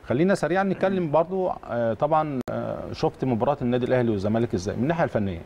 خلينا سريعا نتكلم برضو آه، طبعا آه، شفت مباراه النادي الاهلي والزمالك ازاي من الناحيه الفنيه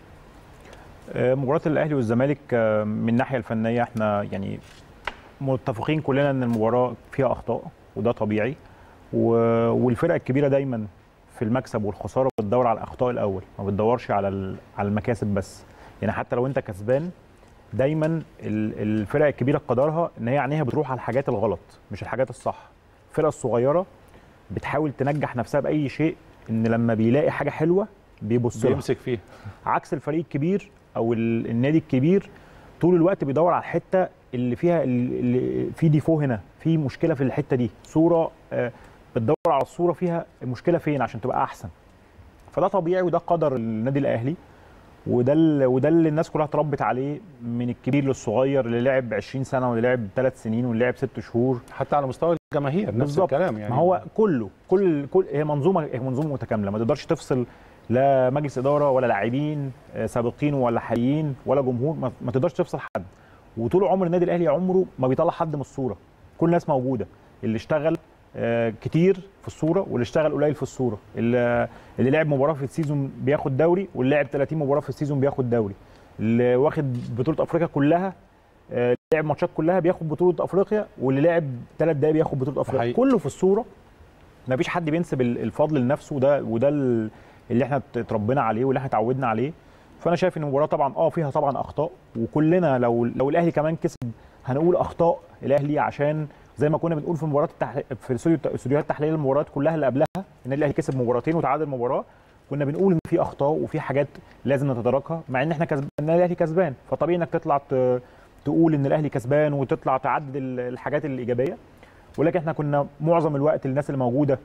آه، مباراة الأهلي والزمالك آه، من الناحية الفنية احنا يعني متفقين كلنا إن المباراة فيها أخطاء وده طبيعي و- والفرق الكبيرة دايما في المكسب والخسارة بتدور على الأخطاء الأول ما بتدورش على ال- على المكاسب بس يعني حتى لو أنت كسبان دايما ال- الفرق الكبيرة قدرها إن هي عينيها بتروح على الحاجات الغلط مش الحاجات الصح الفرقة الصغيرة بتحاول تنجح نفسها بأي شيء إن لما بيلاقي حاجة حلوة بيبص لها بيمسك فيه عكس الفريق الكبير او ال- النادي الكبير طول الوقت بيدور على الحته اللي فيها اللي في ديفو هنا في مشكله في الحته دي صوره آه، بتدور على الصوره فيها المشكله فين عشان تبقى احسن فده طبيعي وده قدر النادي الاهلي وده ال- وده اللي الناس كلها اتربت عليه من الكبير للصغير اللي لعب 20 سنه واللي لعب 3 سنين واللي لعب 6 شهور حتى على مستوى الجماهير نفس بالظبط. الكلام يعني ما هو كله كل كل هي منظومه هي منظومه متكامله ما تقدرش تفصل لا مجلس اداره ولا لاعبين آه، سابقين ولا حاليين ولا جمهور ما, ما تقدرش تفصل حد وطول عمر النادي الاهلي عمره ما بيطلع حد من الصوره كل الناس موجوده اللي اشتغل آه، كتير في الصوره واللي اشتغل قليل في الصوره اللي, اللي لعب مباراه في السيزون بياخد دوري واللي لعب 30 مباراه في السيزون بياخد دوري اللي واخد بطوله افريقيا كلها آه، لعب ماتشات كلها بياخد بطوله افريقيا واللي لعب ثلاث دقايق بياخد بطوله افريقيا حقيقي. كله في الصوره ما فيش حد بينسب ال- الفضل لنفسه وده وده ال- اللي احنا اتربينا عليه واللي احنا اتعودنا عليه فانا شايف ان المباراه طبعا اه فيها طبعا اخطاء وكلنا لو لو الاهلي كمان كسب هنقول اخطاء الاهلي عشان زي ما كنا بنقول في مباراه التحليل في استوديو استوديوهات تحليل المباريات كلها اللي قبلها النادي الاهلي كسب مباراتين وتعادل مباراه كنا بنقول ان في اخطاء وفي حاجات لازم نتداركها مع ان احنا كسبان النادي الاهلي كسبان فطبيعي انك تطلع ت- تقول ان الاهلي كسبان وتطلع تعدد ال- الحاجات الايجابيه ولكن احنا كنا معظم الوقت الناس اللي موجوده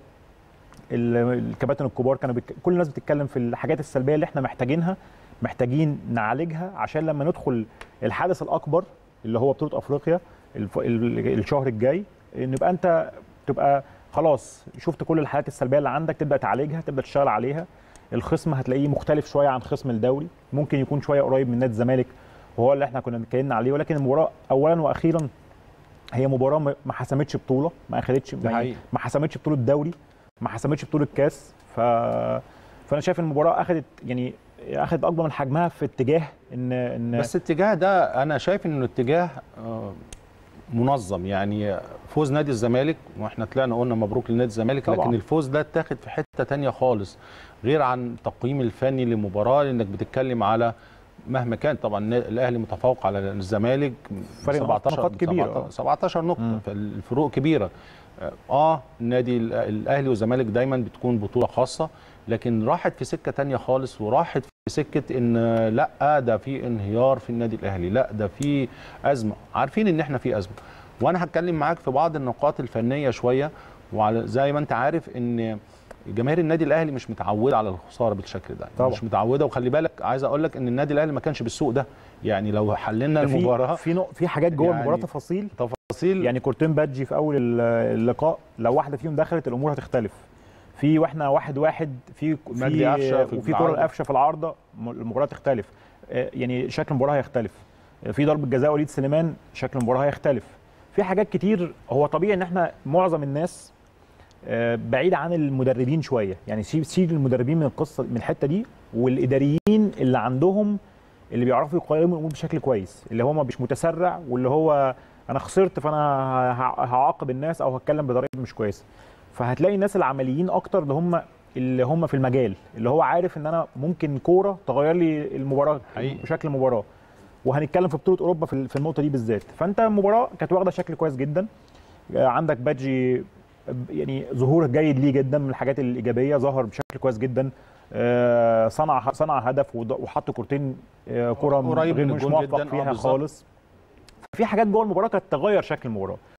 ال- الكباتن الكبار كانوا بك... كل الناس بتتكلم في الحاجات السلبيه اللي احنا محتاجينها محتاجين نعالجها عشان لما ندخل الحدث الاكبر اللي هو بطوله افريقيا الف... ال- الشهر الجاي نبقى انت تبقى خلاص شفت كل الحالات السلبيه اللي عندك تبدا تعالجها تبدا تشتغل عليها الخصم هتلاقيه مختلف شويه عن خصم الدوري ممكن يكون شويه قريب من نادي الزمالك وهو اللي احنا كنا اتكلمنا عليه ولكن المباراه اولا واخيرا هي مباراه ما ما حسمتش بطوله ما اخدتش ده ما, حقيقي. ما حسمتش بطوله دوري ما حسمتش بطوله كاس ف فانا شايف ان المباراه اخذت يعني اخذت اكبر من حجمها في اتجاه ان ان بس الاتجاه ده انا شايف انه اتجاه آه، منظم يعني فوز نادي الزمالك واحنا طلعنا قلنا مبروك لنادي الزمالك طبعاً. لكن الفوز ده اتاخد في حته تانية خالص غير عن التقييم الفني للمباراه لانك بتتكلم على مهما كان طبعا الاهلي متفوق على الزمالك فرق نقاط كبيرة. 17 17 نقطه مم. فالفروق كبيره اه النادي ال- الاهلي والزمالك دايما بتكون بطوله خاصه لكن راحت في سكه تانية خالص وراحت في سكه ان لا ده في انهيار في النادي الاهلي لا ده في ازمه عارفين ان احنا في ازمه وانا هتكلم معاك في بعض النقاط الفنيه شويه وعلى زي ما انت عارف ان جماهير النادي الاهلي مش متعوده على الخساره بالشكل ده طبعا. مش متعوده وخلي بالك عايز اقول لك ان النادي الاهلي ما كانش بالسوق ده يعني لو حللنا في المباراه في نق- في حاجات جوه يعني المباراه تفاصيل تفاصيل يعني كورتين بادجي في اول ال- اللقاء لو واحده فيهم دخلت الامور هتختلف في واحنا واحد واحد في مجدي قفشة في وفي كره العارضة. القفشه في العارضه م- المباراه تختلف آه، يعني شكل المباراه هيختلف آه، في ضربه جزاء وليد سليمان شكل المباراه هيختلف في حاجات كتير هو طبيعي ان احنا معظم الناس آه، بعيد عن المدربين شويه يعني سيب سيب المدربين من القصه من الحته دي والاداريين اللي عندهم اللي بيعرفوا يقيموا الامور بشكل كويس اللي هو ما مش متسرع واللي هو انا خسرت فانا ه- هعاقب الناس او هتكلم بطريقه مش كويسه فهتلاقي الناس العمليين اكتر اللي هم اللي هم في المجال اللي هو عارف ان انا ممكن كوره تغير لي المباراه حقيقي. بشكل المباراه وهنتكلم في بطوله اوروبا في في النقطه دي بالذات فانت المباراه كانت واخده شكل كويس جدا آه، عندك بادجي يعني ظهور جيد ليه جدا من الحاجات الايجابيه ظهر بشكل كويس جدا آه، صنع صنع هدف وض- وحط كورتين آه، كره قريب غير من مش الجون موفق جداً، آه، فيها بالظبط. خالص في حاجات جوه المباراه كانت تغير شكل المباراه